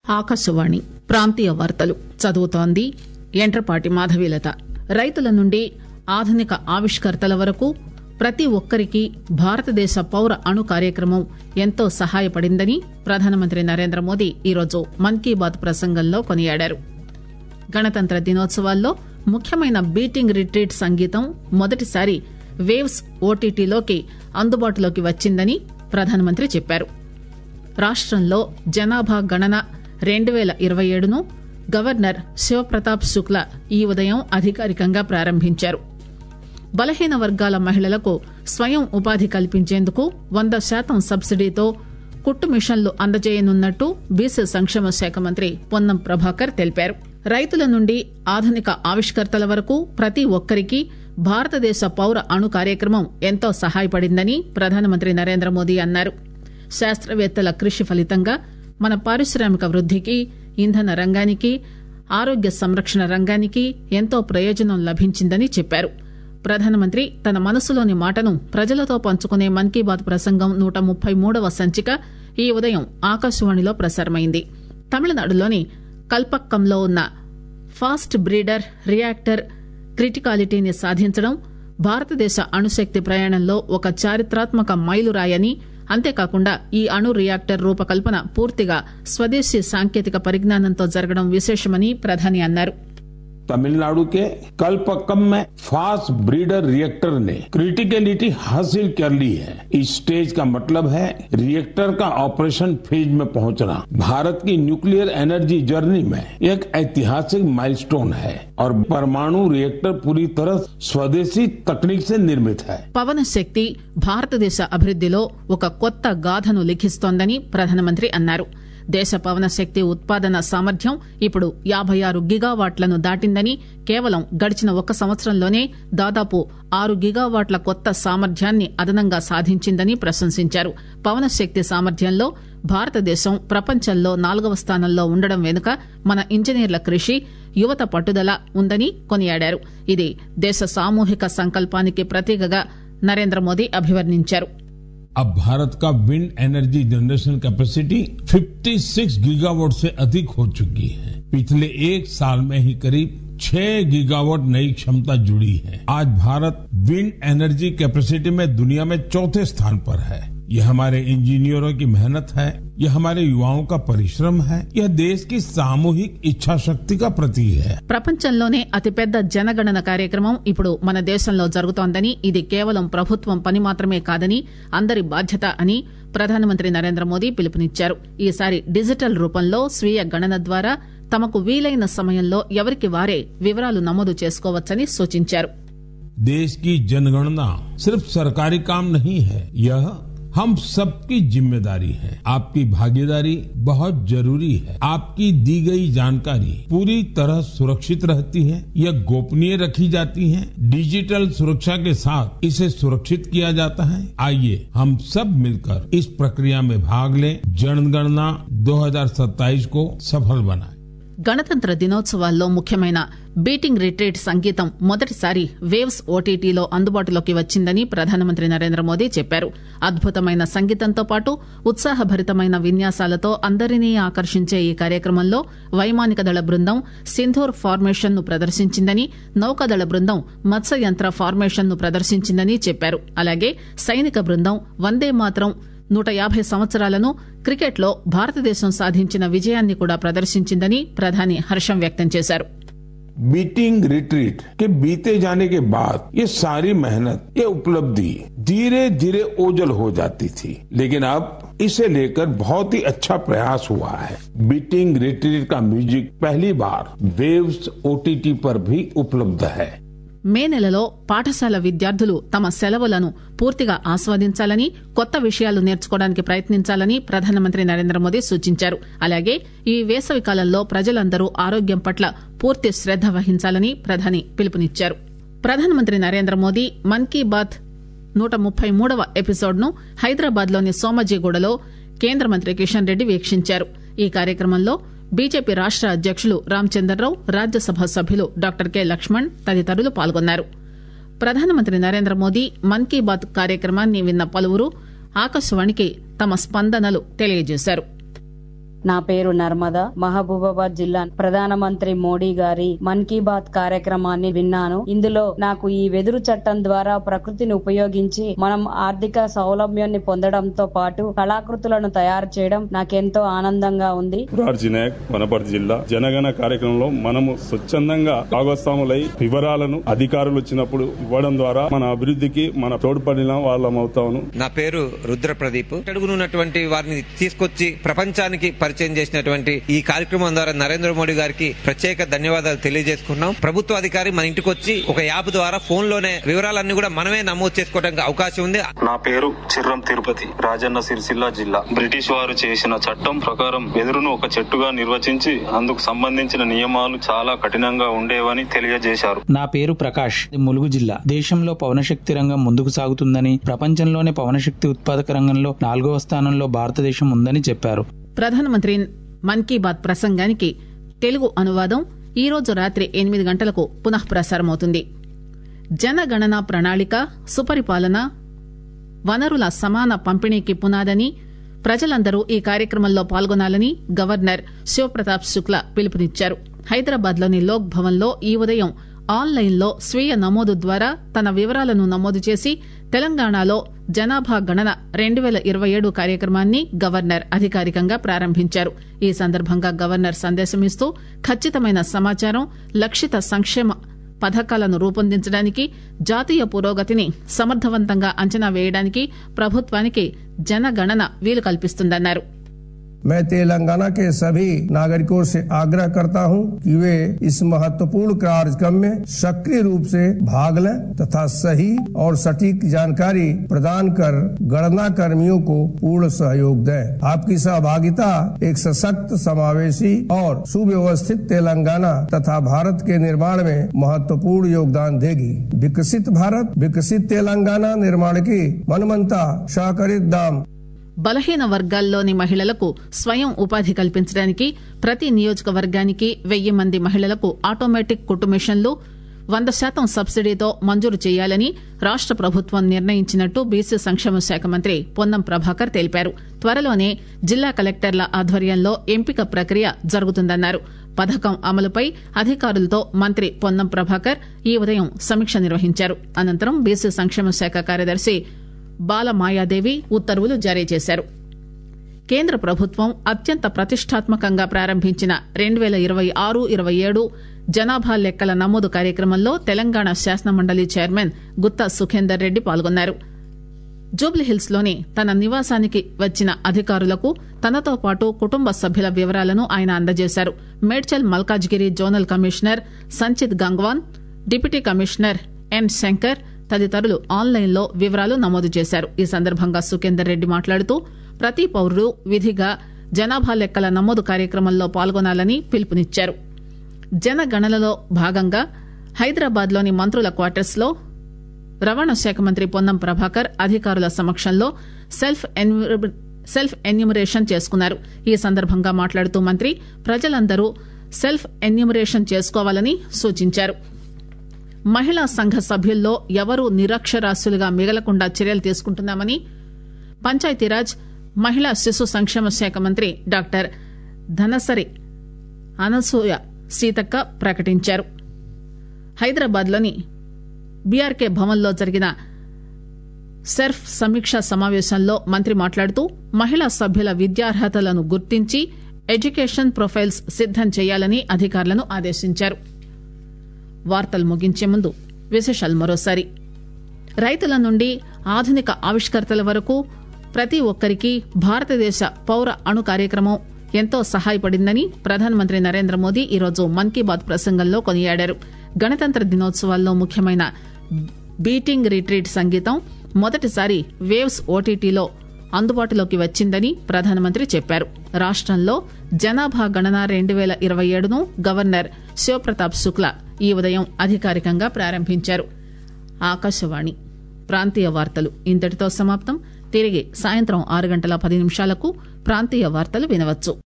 ఆకాశవాణి ప్రాంతీయ వార్తలు చదువుతోంది ఎంట్రపాటి మాధవీలత రైతుల నుండి ఆధునిక ఆవిష్కర్తల వరకు ప్రతి ఒక్కరికి భారతదేశ పౌర అణు కార్యక్రమం ఎంతో సహాయపడిందని ప్రధానమంత్రి నరేంద్ర మోదీ ఈరోజు మన్ కీ బాత్ ప్రసంగంలో కొనియాడారు గణతంత్ర దినోత్సవాల్లో ముఖ్యమైన బీటింగ్ రిట్రీట్ సంగీతం మొదటిసారి వేవ్స్ ఓటీటీలోకి అందుబాటులోకి వచ్చిందని ప్రధానమంత్రి చెప్పారు రాష్టంలో జనాభా గణన రెండు పేల ఇరవై ఏడును గవర్నర్ శివప్రతాప్ శుక్లా ఈ ఉదయం అధికారికంగా ప్రారంభించారు బలహీన వర్గాల మహిళలకు స్వయం ఉపాధి కల్పించేందుకు వంద శాతం సబ్సిడీతో కుట్టు మిషన్లు అందజేయనున్నట్టు బీసీ సంక్షేమ శాఖ మంత్రి పొన్నం ప్రభాకర్ తెలిపారు రైతుల నుండి ఆధునిక ఆవిష్కర్తల వరకు ప్రతి ఒక్కరికి భారతదేశ పౌర అణు కార్యక్రమం ఎంతో సహాయపడిందని ప్రధానమంత్రి నరేంద్ర మోదీ అన్నారు శాస్త్రవేత్తల కృషి ఫలితంగా మన పారిశ్రామిక వృద్దికి ఇంధన రంగానికి ఆరోగ్య సంరక్షణ రంగానికి ఎంతో ప్రయోజనం లభించిందని చెప్పారు ప్రధానమంత్రి తన మనసులోని మాటను ప్రజలతో పంచుకునే మన్ కీ బాత్ ప్రసంగం నూట ముప్పై మూడవ సంచిక ఈ ఉదయం ఆకాశవాణిలో ప్రసారమైంది తమిళనాడులోని కల్పక్కంలో ఉన్న ఫాస్ట్ బ్రీడర్ రియాక్టర్ క్రిటికాలిటీని సాధించడం భారతదేశ అణుశక్తి ప్రయాణంలో ఒక చారిత్రాత్మక మైలురాయని అంతేకాకుండా ఈ అణు రియాక్టర్ రూపకల్పన పూర్తిగా స్వదేశీ సాంకేతిక పరిజ్ఞానంతో జరగడం విశేషమని ప్రధాని అన్నారు तमिलनाडु के कलपक्कम में फास्ट ब्रीडर रिएक्टर ने क्रिटिकलिटी हासिल कर ली है इस स्टेज का मतलब है रिएक्टर का ऑपरेशन फेज में पहुंचना भारत की न्यूक्लियर एनर्जी जर्नी में एक ऐतिहासिक माइलस्टोन है और परमाणु रिएक्टर पूरी तरह स्वदेशी तकनीक से निर्मित है పవన శక్తి భారతదేశ అభివృద్దిలో ఒక కొత్త గాథను లిఖిస్తోందని ప్రధానమంత్రి అన్నారు దేశ పవన శక్తి ఉత్పాదన సామర్థ్యం ఇప్పుడు యాబై ఆరు గిగావాట్లను దాటిందని కేవలం గడిచిన ఒక సంవత్సరంలోనే దాదాపు ఆరు గిగావాట్ల కొత్త సామర్థ్యాన్ని అదనంగా సాధించిందని ప్రశంసించారు పవన శక్తి సామర్థ్యంలో భారతదేశం ప్రపంచంలో నాలుగవ స్థానంలో ఉండడం వెనుక మన ఇంజనీర్ల కృషి యువత పట్టుదల ఉందని కొనియాడారు ఇది దేశ సామూహిక సంకల్పానికి ప్రతీకగా నరేంద్ర మోదీ అభివర్ణించారు अब भारत का wind energy generation capacity 56 gigawatt से अधिक हो चुकी है पिछले एक साल में ही करीब 6 गीगावाट नई क्षमता जुड़ी है आज भारत विंड एनर्जी कैपेसिटी में दुनिया में चौथे स्थान पर है यह हमारे इंजीनियरों की मेहनत है यह हमारे युवाओं का परिश्रम है यह देश की सामूहिक इच्छा शक्ति का प्रतीक है ప్రపంచంలోనే అతిపెద్ద జనగణన కార్యక్రమం ఇప్పుడు మన దేశంలో జరుగుతోందని ఇది కేవలం ప్రభుత్వం పని మాత్రమే కాదని అందరి బాధ్యత అని ప్రధానమంత్రి నరేంద్ర మోదీ పిలుపునిచ్చారు ఈసారి డిజిటల్ రూపంలో స్వీయ గణన ద్వారా తమకు వీలైన సమయంలో ఎవరికి వారే వివరాలు నమోదు చేసుకోవచ్చని సూచించారు देश की जनगणना सिर्फ सरकारी काम नहीं है यह हम सबकी जिम्मेदारी है आपकी भागीदारी बहुत जरूरी है आपकी दी गई जानकारी पूरी तरह सुरक्षित रहती है यह गोपनीय रखी जाती है डिजिटल सुरक्षा के साथ इसे सुरक्षित किया जाता है आइए हम सब मिलकर इस प्रक्रिया में भाग लें जनगणना 2027 को सफल बनाएं గణతంత్ర దినోత్సవాల్లో ముఖ్యమైన బీటింగ్ రిట్రీట్ సంగీతం మొదటిసారి వేవ్స్ ఓటీటీలో అందుబాటులోకి వచ్చిందని ప్రధానమంత్రి నరేంద్ర మోదీ చెప్పారు అద్భుతమైన సంగీతంతో పాటు ఉత్సాహభరితమైన విన్యాసాలతో అందరినీ ఆకర్షించే ఈ కార్యక్రమంలో వైమానిక దళ బృందం సింధూర్ ఫార్మేషన్ ను ప్రదర్శించిందని నౌకాదళ బృందం మత్స్యయంత్ర ఫార్మేషన్ ను ప్రదర్శించిందని చెప్పారు అలాగే సైనిక బృందం వందే మాత్రం నూట యాభై సంవత్సరాలను క్రికెట్లో భారతదేశం సాధించిన విజయాన్ని కూడా ప్రదర్శించిందని ప్రధాని హర్షం వ్యక్తం చేశారు बीटिंग रिट्रीट के बीते जाने के बाद ये सारी मेहनत ये उपलब्धि धीरे धीरे ओझल हो जाती थी लेकिन अब इसे लेकर बहुत ही अच्छा प्रयास हुआ है बीटिंग रिट्रीट का म्यूजिक पहली बार वेव्स ओटीटी पर भी उपलब्ध है మే నెలలో పాఠశాల విద్యార్థులు తమ సెలవులను పూర్తిగా ఆస్వాదించాలని కొత్త విషయాలు నేర్చుకోవడానికి ప్రయత్నించాలని ప్రధానమంత్రి నరేంద్ర మోదీ సూచించారు అలాగే ఈ వేసవి కాలంలో ప్రజలందరూ ఆరోగ్యం పట్ల పూర్తి శ్రద్ద వహించాలని ప్రధాని పిలుపునిచ్చారు ప్రధానమంత్రి నరేంద్ర మోదీ మన్ కీ బాత్ నూట ముప్పై మూడవ ఎపిసోడ్ ను హైదరాబాద్ లోని సోమజీగూడలో కేంద్ర మంత్రి కిషన్ రెడ్డి వీక్షించారు ఈ కార్యక్రమంలో బీజేపీ రాష్ట అధ్యకులు రామచంద్రరావు రాజ్యసభ సభ్యులు డాక్టర్ కె లక్ష్మణ్ తదితరులు పాల్గొన్నారు ప్రధానమంత్రి నరేంద్ర మోదీ మన్ కీ బాత్ కార్యక్రమాన్ని విన్న పలువురు ఆకాశవాణికి తమ స్పందనలు తెలియజేశారు నా పేరు నర్మద మహబూబాబాద్ జిల్లా ప్రధానమంత్రి మోడీ గారి మన్ కీ బాత్ కార్యక్రమాన్ని విన్నాను ఇందులో నాకు ఈ వెదురు చట్టం ద్వారా ప్రకృతిని ఉపయోగించి మనం ఆర్థిక సౌలభ్యాన్ని పొందడంతో పాటు కళాకృతులను తయారు చేయడం నాకెంతో ఆనందంగా ఉంది రార్జీ నాయక్ వనపర్తి జిల్లా జనగణ కార్యక్రమంలో మనము స్వచ్ఛందంగా భాగస్వాములై వివరాలను అధికారులు వచ్చినప్పుడు ఇవ్వడం ద్వారా మన అభివృద్ధికి మన తోడ్పడిన వాళ్ళం అవుతాము నా పేరు రుద్ర ప్రదీప్ అడుగునున్నటువంటి వారిని తీసుకొచ్చి ప్రపంచానికి పరిచయం చేసినటువంటి ఈ కార్యక్రమం ద్వారా నరేంద్ర మోడీ గారికి ప్రత్యేక ధన్యవాదాలు తెలియజేసుకున్నాం ప్రభుత్వ అధికారి మన ఇంటికి వచ్చి ఒక యాప్ ద్వారా ఫోన్ లోనే వివరాలన్నీ కూడా మనమే నమోదు చేసుకోవడానికి అవకాశం ఉంది నా పేరు చిర్రం తిరుపతి రాజన్న సిరిసిల్ల జిల్లా బ్రిటిష్ వారు చేసిన చట్టం ప్రకారం వెదురును ఒక చెట్టుగా నిర్వచించి అందుకు సంబంధించిన నియమాలు చాలా కఠినంగా ఉండేవని తెలియజేశారు నా పేరు ప్రకాష్ ములుగు జిల్లా దేశంలో పవనశక్తి రంగం ముందుకు సాగుతుందని ప్రపంచంలోనే పవనశక్తి ఉత్పాదక రంగంలో నాలుగవ స్థానంలో భారతదేశం ఉందని చెప్పారు ప్రధానమంత్రి మన్ కీ బాత్ ప్రసంగానికి తెలుగు అనువాదం ఈ రోజు రాత్రి ఎనిమిది గంటలకు పునః ప్రసారమవుతుంది జనగణన ప్రణాళిక సుపరిపాలన వనరుల సమాన పంపిణీకి పునాదని ప్రజలందరూ ఈ కార్యక్రమంలో పాల్గొనాలని గవర్నర్ శివప్రతాప్ శుక్లా పిలుపునిచ్చారు హైదరాబాద్ లోని లోక్ భవన్ లో ఈ ఉదయం ఆన్లైన్ లో స్వీయ నమోదు ద్వారా తన వివరాలను నమోదు చేసి తెలంగాణలో జనాభా గణన రెండు పేల ఇరవై ఏడు కార్యక్రమాన్ని గవర్నర్ అధికారికంగా ప్రారంభించారు ఈ సందర్భంగా గవర్నర్ సందేశమిస్తూ ఖచ్చితమైన సమాచారం లక్షిత సంక్షేమ పథకాలను రూపొందించడానికి జాతీయ పురోగతిని సమర్థవంతంగా అంచనా వేయడానికి ప్రభుత్వానికి జనగణన వీలు కల్పిస్తుందన్నారు मैं तेलंगाना के सभी नागरिकों से आग्रह करता हूं कि वे इस महत्वपूर्ण कार्यक्रम में सक्रिय रूप से भाग लें तथा सही और सटीक जानकारी प्रदान कर गणना कर्मियों को पूर्ण सहयोग दें आपकी सहभागिता एक सशक्त समावेशी और सुव्यवस्थित तेलंगाना तथा भारत के निर्माण में महत्वपूर्ण योगदान देगी विकसित भारत विकसित तेलंगाना निर्माण की मनमंता सहकारित दाम బలహీన వర్గాల్లోని మహిళలకు స్వయం ఉపాధి కల్పించడానికి ప్రతి నియోజకవర్గానికి వెయ్యి మంది మహిళలకు ఆటోమేటిక్ కుట్టు మిషన్లు వంద శాతం సబ్సిడీతో మంజూరు చేయాలని రాష్ట ప్రభుత్వం నిర్ణయించినట్టు బీసీ సంక్షేమ శాఖ మంత్రి పొన్నం ప్రభాకర్ తెలిపారు త్వరలోనే జిల్లా కలెక్టర్ల ఆధ్వర్యంలో ఎంపిక ప్రక్రియ జరుగుతుందన్నారు పథకం అమలుపై అధికారులతో మంత్రి పొన్నం ప్రభాకర్ ఈ ఉదయం సమీక్ష నిర్వహించారు అనంతరం బీసీ సంక్షేమ శాఖ కార్యదర్శి బాలమాయాదేవి ఉత్తర్వులు జారీ చేశారు కేంద్ర ప్రభుత్వం అత్యంత ప్రతిష్టాత్మకంగా ప్రారంభించిన రెండు పేల ఇరవై ఆరు ఇరవై ఏడు జనాభా లెక్కల నమోదు కార్యక్రమంలో తెలంగాణ శాసనమండలి చైర్మన్ గుత్తా సుఖేందర్ రెడ్డి పాల్గొన్నారు జూబ్లీహిల్స్ లోని తన నివాసానికి వచ్చిన అధికారులకు తనతో పాటు కుటుంబ సభ్యుల వివరాలను ఆయన అందజేశారు Medchal Malkajgiri zonal commissioner Sanchit Gangwar deputy commissioner N Shankar తదితరులు ఆన్లైన్ లో వివరాలు నమోదు చేశారు ఈ సందర్భంగా సుఖేందర్ రెడ్డి మాట్లాడుతూ ప్రతి పౌరుడు విధిగా జనాభా లెక్కల నమోదు కార్యక్రమంలో పాల్గొనాలని పిలుపునిచ్చారు జనగణనలో భాగంగా హైదరాబాద్ లోని మంత్రుల క్వార్టర్స్ లో రవాణా శాఖ మంత్రి పొన్నం ప్రభాకర్ అధికారుల సమక్షంలో సెల్ఫ్ సెల్ఫ్ ఎన్యూమరేషన్ చేసుకున్నారు ఈ సందర్భంగా మాట్లాడుతూ మంత్రి ప్రజలందరూ సెల్ఫ్ ఎన్యూమరేషన్ చేసుకోవాలని సూచించారు మహిళా సంఘ సభ్యుల్లో ఎవరూ నిరక్షరాస్యులుగా మిగలకుండా చర్యలు తీసుకుంటున్నామని పంచాయతీరాజ్ మహిళా శిశు సంక్షేమ శాఖ మంత్రి డాక్టర్ ధనసరి అనసూయ సీతక్క ప్రకటించారు హైదరాబాద్లోని బీఆర్కే భవన్లో జరిగిన సెర్ఫ్ సమీక్షా సమావేశంలో మంత్రి మాట్లాడుతూ మహిళా సభ్యుల విద్యార్హతలను గుర్తించి ఎడ్యుకేషన్ ప్రొఫైల్స్ సిద్దం చేయాలని అధికారులను ఆదేశించారు వార్తలు ముగించే ముందు విశేషాలు మరోసారి రైతుల నుండి ఆధునిక ఆవిష్కర్తల వరకు ప్రతి ఒక్కరికి భారతదేశ పౌర అణు కార్యక్రమం ఎంతో సహాయపడిందని ప్రధానమంత్రి నరేంద్ర మోదీ ఈరోజు మన్ కీ బాత్ ప్రసంగంలో కొనియాడారు గణతంత్ర దినోత్సవాల్లో ముఖ్యమైన బీటింగ్ రిట్రీట్ సంగీతం మొదటిసారి వేవ్స్ ఓటీటీలో అందుబాటులోకి వచ్చిందని ప్రధానమంత్రి చెప్పారు రాష్టంలో జనాభా గణన రెండు పేల ఇరవై ఏడును గవర్నర్ శివప్రతాప్ శుక్లా ఈ ఉదయం అధికారికంగా ప్రారంభించారు ఆకాశవాణి ప్రాంతీయ వార్తలు ఇంతటితో సమాప్తం తిరిగి సాయంత్రం ఆరు గంటల పది నిమిషాలకు ప్రాంతీయ వార్తలు వినవచ్చు